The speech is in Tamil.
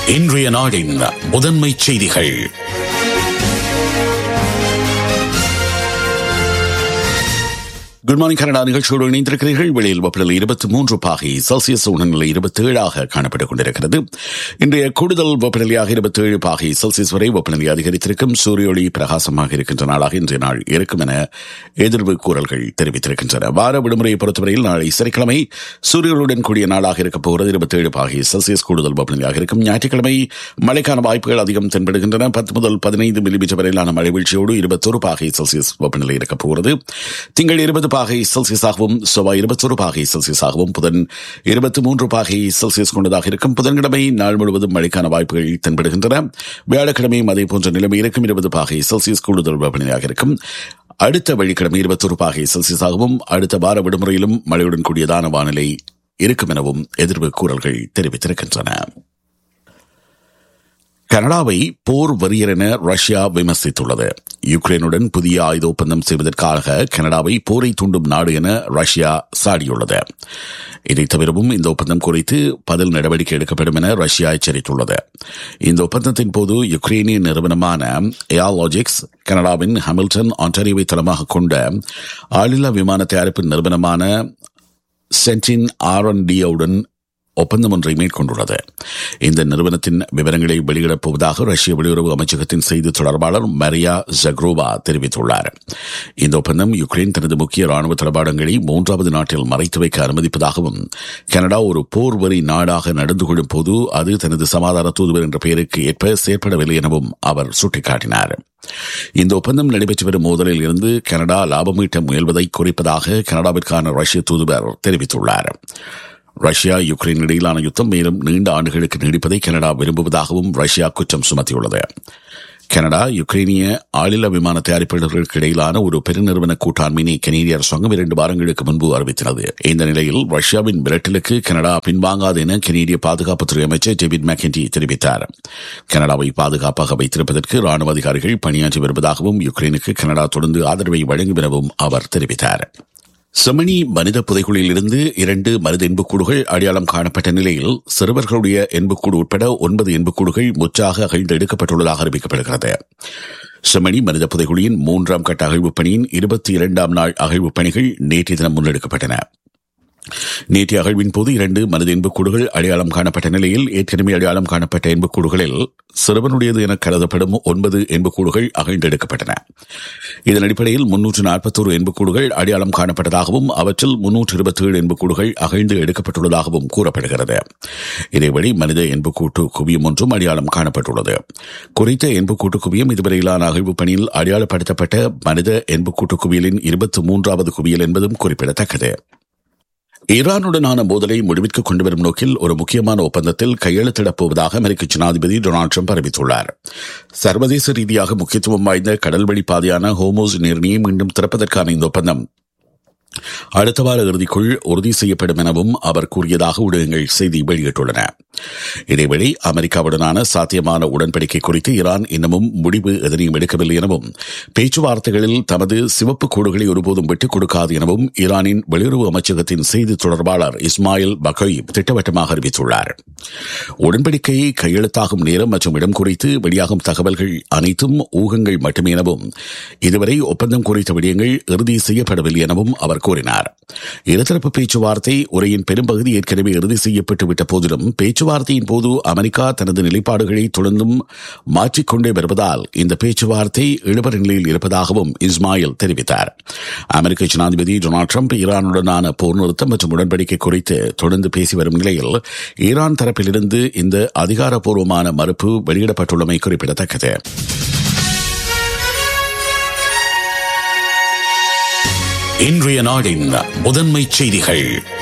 இன்றைய நாடின் முதன்மை செய்திகள் குட் மார்னிங் கனடா நிகழ்ச்சியோடு இணைந்திருக்கிறீர்கள் வெளியில் வெப்பநிலை இருபத்தி மூன்று பாகை செல்சியஸ் உணர்நிலை இருபத்தி ஏழாக காணப்பட்டுக் கொண்டிருக்கிறது இன்றைய கூடுதல் வெப்பநிலையாக இருபத்தி ஏழு பாகை செல்சியஸ் வரை வெப்பநிலை அதிகரித்திருக்கும் சூரிய ஒளி பிரகாசமாக இருக்கின்ற நாளாக இன்றைய நாள் இருக்கும் என எதிர்வு கூறல்கள் தெரிவித்திருக்கின்றன வார விடுமுறையை பொறுத்தவரையில் நாளை சனிக்கிழமை சூரியனுடன் கூடிய நாளாக இருக்கப் போகிறது இருபத்தி ஏழு பாகை செல்சியஸ் கூடுதல் வெப்பநிலையாக இருக்கும் ஞாயிற்றுக்கிழமை மழைக்கான வாய்ப்புகள் அதிகம் தென்படுகின்றன பத்து முதல் பதினைந்து மில்லிமீட்டர் வரையிலான மழை வீழ்ச்சியோடு இருபத்தொரு பாகை செல்சியஸ் வெப்பநிலை இருக்கப் போகிறது திங்கள் இருபது பாகை செல்சியஸாகவும் செவ்வாய் இருபத்தொரு பாகை செல்சியஸாகவும் புதன் இருபத்தி மூன்று பாகை செல்சியஸ் கொண்டதாக இருக்கும் புதன்கிழமை நாள் முழுவதும் மழைக்கான வாய்ப்புகள் தென்படுகின்றன வியாழக்கிழமையும் அதே போன்ற நிலைமை இருக்கும் இருபது பாகை செல்சியஸ் கூடுதல் வெப்பநிலையாக இருக்கும் அடுத்த வெள்ளிக்கிழமை இருபத்தொரு பாகை செல்சியஸாகவும் அடுத்த வார விடுமுறையிலும் மழையுடன் கூடியதான வானிலை இருக்கும் எனவும் எதிர்வு கூறல்கள் தெரிவித்திருக்கின்றன கனடாவை போர் வரியர் என ரஷ்யா விமர்சித்துள்ளது யுக்ரைனுடன் புதிய ஆயுத ஒப்பந்தம் செய்வதற்காக கனடாவை போரை தூண்டும் நாடு என ரஷ்யா சாடியுள்ளது இதைத் தவிரவும் இந்த ஒப்பந்தம் குறித்து பதில் நடவடிக்கை எடுக்கப்படும் என ரஷ்யா எச்சரித்துள்ளது இந்த ஒப்பந்தத்தின் போது யுக்ரைனிய நிறுவனமான ஏர்லாஜிக்ஸ் கனடாவின் ஹாமில்டன் ஆன்டாரியோவை தளமாக கொண்ட ஆளில்லா விமான தயாரிப்பு நிறுவனமான சென்டின் ஆர் டியுடன் ஒப்பந்தம் ஒன்றை மேற்கொண்டுள்ளது இந்த நிறுவனத்தின் விவரங்களை வெளியிடப் போவதாக ரஷ்ய வெளியுறவு அமைச்சகத்தின் செய்தி தொடர்பாளர் மரியா ஜக்ரோவா தெரிவித்துள்ளார் இந்த ஒப்பந்தம் யுக்ரைன் தனது முக்கிய ராணுவ தளபாடங்களை மூன்றாவது நாட்டில் மறைத்து வைக்க அனுமதிப்பதாகவும் கனடா ஒரு போர் வரி நாடாக நடந்து கொள்ளும் போது அது தனது சமாதான தூதுவர் என்ற பெயருக்கு ஏற்ப செயற்படவில்லை எனவும் அவர் சுட்டிக்காட்டினார் இந்த ஒப்பந்தம் நடைபெற்று வரும் மோதலில் இருந்து கனடா லாபம் ஈட்ட முயல்வதை குறிப்பதாக கனடாவிற்கான ரஷ்ய தூதுவர் தெரிவித்துள்ளார் ரஷ்யா யுக்ரைன் இடையிலான யுத்தம் மேலும் நீண்ட ஆண்டுகளுக்கு நீடிப்பதை கனடா விரும்புவதாகவும் ரஷ்யா குற்றம் சுமத்தியுள்ளது கனடா யுக்ரைனிய ஆளில்லா விமான தயாரிப்பாளர்களுக்கு இடையிலான ஒரு பெருநிறுவன கூட்டாண்மையை கனேடிய அரசாங்கம் இரண்டு வாரங்களுக்கு முன்பு அறிவித்தது இந்த நிலையில் ரஷ்யாவின் மிரட்டலுக்கு கனடா பின்வாங்காது என கனேடிய பாதுகாப்புத்துறை அமைச்சர் டேவிட் மேக்கென்டி தெரிவித்தார் கனடாவை பாதுகாப்பாக வைத்திருப்பதற்கு ராணுவ அதிகாரிகள் பணியாற்றி வருவதாகவும் யுக்ரைனுக்கு கனடா தொடர்ந்து ஆதரவை வழங்கும் எனவும் அவர் தெரிவித்தார் செமணி மனித புதைகுழியில் இருந்து இரண்டு மனித எண்புக்கூடுகள் அடையாளம் காணப்பட்ட நிலையில் சிறுவர்களுடைய எண்புக்கூடு உட்பட ஒன்பது எண்புக்கூடுகள் முற்றாக அகழ்ந்து எடுக்கப்பட்டுள்ளதாக அறிவிக்கப்படுகிறது செமணி மனித புதைகுழியின் மூன்றாம் கட்ட அகழ்வுப் பணியின் இருபத்தி இரண்டாம் நாள் அகழ்வுப் பணிகள் நேற்றைய தினம் முன்னெடுக்கப்பட்டன நேற்றைய அகழ்வின் போது இரண்டு மனித எண்புக்கூடுகள் அடையாளம் காணப்பட்ட நிலையில் ஏற்கனவே அடையாளம் காணப்பட்ட எண்புக்கூடுகளில் சிறுவனுடையது என கருதப்படும் ஒன்பது எண்புக்கூடுகள் அகழ்ந்தெடுக்கப்பட்டன இதன் அடிப்படையில் முன்னூற்று நாற்பத்தோரு எண்புக்கூடுகள் அடையாளம் காணப்பட்டதாகவும் அவற்றில் முன்னூற்று இருபத்தி ஏழு எண்புக்கூடுகள் அகழ்ந்து எடுக்கப்பட்டுள்ளதாகவும் கூறப்படுகிறது இதேவழி மனித எண்புக்கூட்டு குவியம் ஒன்றும் அடையாளம் காணப்பட்டுள்ளது குறித்த எண்புக்கூட்டு குவியம் இதுவரையிலான அகழ்வு பணியில் அடையாளப்படுத்தப்பட்ட மனித எண்புக்கூட்டு குவியலின் இருபத்தி மூன்றாவது குவியல் என்பதும் குறிப்பிடத்தக்கது ஈரானுடனான மோதலை முடிவிற்கு கொண்டுவரும் நோக்கில் ஒரு முக்கியமான ஒப்பந்தத்தில் கையெழுத்திடப் போவதாக அமெரிக்க ஜனாதிபதி டொனால்டு ட்ரம்ப் அறிவித்துள்ளார் சர்வதேச ரீதியாக முக்கியத்துவம் வாய்ந்த கடல்வழி பாதையான ஹோமோஸ் நீர்ணியை மீண்டும் திறப்பதற்கான இந்த ஒப்பந்தம் அடுத்த வார இறுதிக்குள் உறுதி செய்யப்படும் எனவும் அவர் கூறியதாக ஊடகங்கள் செய்தி வெளியிட்டுள்ளன இதேவேளை அமெரிக்காவுடனான சாத்தியமான உடன்படிக்கை குறித்து ஈரான் இன்னமும் முடிவு எதனையும் எடுக்கவில்லை எனவும் பேச்சுவார்த்தைகளில் தமது சிவப்பு கோடுகளை ஒருபோதும் விட்டுக் கொடுக்காது எனவும் ஈரானின் வெளியுறவு அமைச்சகத்தின் செய்தி தொடர்பாளர் இஸ்மாயில் பகோய் திட்டவட்டமாக அறிவித்துள்ளார் உடன்படிக்கையை கையெழுத்தாகும் நேரம் மற்றும் இடம் குறித்து வெளியாகும் தகவல்கள் அனைத்தும் ஊகங்கள் மட்டுமே எனவும் இதுவரை ஒப்பந்தம் குறித்த விடயங்கள் இறுதி செய்யப்படவில்லை எனவும் அவர் கூறினார் இருதரப்பு பேச்சுவார்த்தை உரையின் பெரும்பகுதி ஏற்கனவே இறுதி செய்யப்பட்டு விட்ட போதிலும் பேச்சுவார்த்தையின் போது அமெரிக்கா தனது நிலைப்பாடுகளை தொடர்ந்தும் மாற்றிக்கொண்டே வருவதால் இந்த பேச்சுவார்த்தை இழுபறி நிலையில் இருப்பதாகவும் இஸ்மாயில் தெரிவித்தார் அமெரிக்க ஜனாதிபதி டொனால்டு ட்ரம்ப் ஈரானுடனான போர் நிறுத்தம் மற்றும் உடன்படிக்கை குறித்து தொடர்ந்து பேசி வரும் நிலையில் ஈரான் தரப்பிலிருந்து இந்த அதிகாரப்பூர்வமான மறுப்பு வெளியிடப்பட்டுள்ளமை குறிப்பிடத்தக்கது இன்றைய நாடின் முதன்மை செய்திகள்